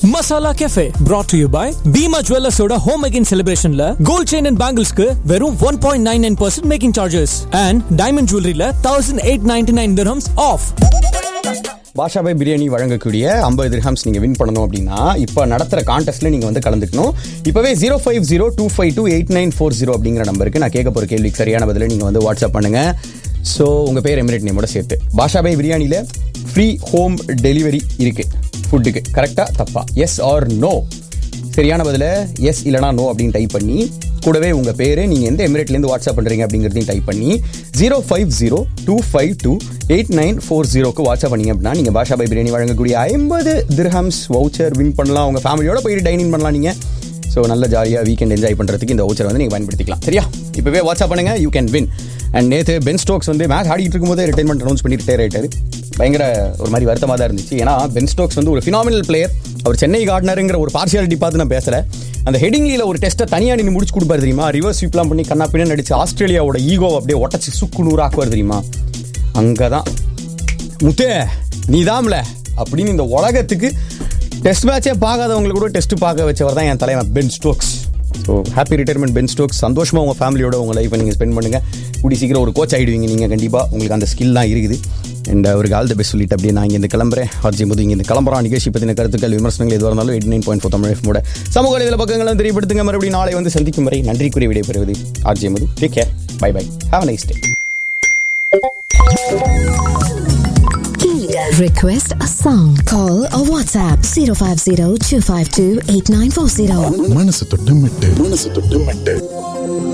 Masala cafe brought to you by Bhima ஜுவல்லர்ஸோட home making செலிப்ரேஷன்ல gold chain and பேங்கிள்ஸ்க்கு வெறும் one point nine nine percent making charges and diamond ஜுவல்லரியில thousand eight ninety nine dirhams of Bashabhai biryani வழங்கக்கூடிய ஐம்பது dirhams நீங்கள் win பண்ணணும் அப்படின்னா இப்போ நடத்துகிற கான்டெஸ்ட்டில் நீங்கள் வந்து கலந்துக்கணும் இப்போவே zero five zero two five two eight nine four zero அப்படிங்கிற நம்பருக்கு நான் கேட்க போகிற கேள்விக்கு சரியான பதிலை நீங்கள் வந்து வாட்ஸ்அப் பண்ணுங்கள் ஸோ உங்கள் பேர் எமிரேட் நேமோட சேர்த்து பாஷாபாய் பிரியாணியில் ஃப்ரீ ஹோம் டெலிவரி இருக்குது ஃபுட்டுக்கு கரெக்டாக தப்பா எஸ் ஆர் நோ சரியான பதில எஸ் இல்லனா நோ அப்படின்னு டைப் பண்ணி கூடவே உங்க பேரு நீங்க எந்த எமிரேட்லேருந்து வாட்ஸ்அப் பண்றீங்க அப்படிங்கிறதையும் டைப் பண்ணி zero five zero two five two eight nine four ஜீரோக்கு வாட்ஸ்அப் பண்ணீங்க அப்படின்னா நீங்க பாஷா பை பிரியாணி வழங்கக்கூடிய ஐம்பது திர்ஹம்ஸ் வவுச்சர் வின் பண்ணலாம் உங்க ஃபேமிலியோட போயிட்டு டைனிங் பண்ணலாம் நீங்க ஸோ நல்ல ஜாலியாக வீக்கெண்ட் என்ஜாய் பண்ணுறதுக்கு இந்த வவுச்சர் வந்து நீங்கள் பயன்படுத்திக்கலாம் சரியா இப்போவே வாட்ஸ்அப் பண்ணுங்க யூ கேன் வின் அண்ட் நேற்று பென் ஸ்டோக்ஸ் வந்து மேட்ச் ஆடிட்டு இருக்கும்போது ரிட்டைர்மெண்ட் அனௌன்ஸ் பண்ணி ரிட்டையர் ஆயிட்டாரு பயங்கர ஒரு மாதிரி வருத்தமாக தான் இருந்துச்சு ஏன்னா பென் ஸ்டோக்ஸ் வந்து ஒரு ஃபினாமினல் பிளேயர் அவர் சென்னை கார்டனருங்கிற ஒரு பார்சியாலிட்டி பார்த்து நான் பேசல அந்த ஹெடிங்லியில் ஒரு டெஸ்ட்டை தனியாக நின்று முடிச்சு கொடுப்பாரு தெரியுமா ரிவர்ஸ் ஸ்வீப்லாம் பண்ணி கண்ணா பின்ன நடிச்சு ஆஸ்திரேலியாவோட ஈகோ அப்படியே ஒட்டச்சு சுக்கு நூறாக்குவார் தெரியுமா அங்கே தான் முத்தே நீதாம்ல அப்படின்னு இந்த உலகத்துக்கு டெஸ்ட் மேட்சே பார்க்காதவங்களுக்கு கூட டெஸ்ட் பார்க்க வச்சவர் தான் என் தலைவன் Ben Stokes so happy retirement Ben Stokes சந்தோஷமாக உங்கள் ஃபேமிலியோட உங்கள் லைஃப்பை நீங்கள் ஸ்பெண்ட் பண்ணுங்கள் கூடி சீக்கிரம் ஒரு கோச் ஆகிடுவீங்க நீங்கள் கண்டிப்பாக உங்களுக்கு அந்த ஸ்கில்லாம் இருக்குது அண்ட் அவருக்கு ஆல் த பெஸ்ட் சொல்லிட்டு அப்படியே நான் இங்கே கிளம்புறேன் ஆர்ஜி முது இங்கே கிளம்புறோம் நிகழ்ச்சி பற்றின கருத்துக்கள் விமர்சனங்கள் எதுவாக இருந்தாலும் eight nine point four Tamil மூட சமூக வலைதள பக்கங்களும் தெரியப்படுத்துங்க மறுபடியும் நாளை வந்து சந்திக்கும் வரை நன்றிக்குரிய விடைபெறுவது RJ Madhu take care bye bye have nice day Request a song. Call or WhatsApp 050 252 8940. மனசு தொட்டு மெட்டு மனசு தொட்டு மெட்டு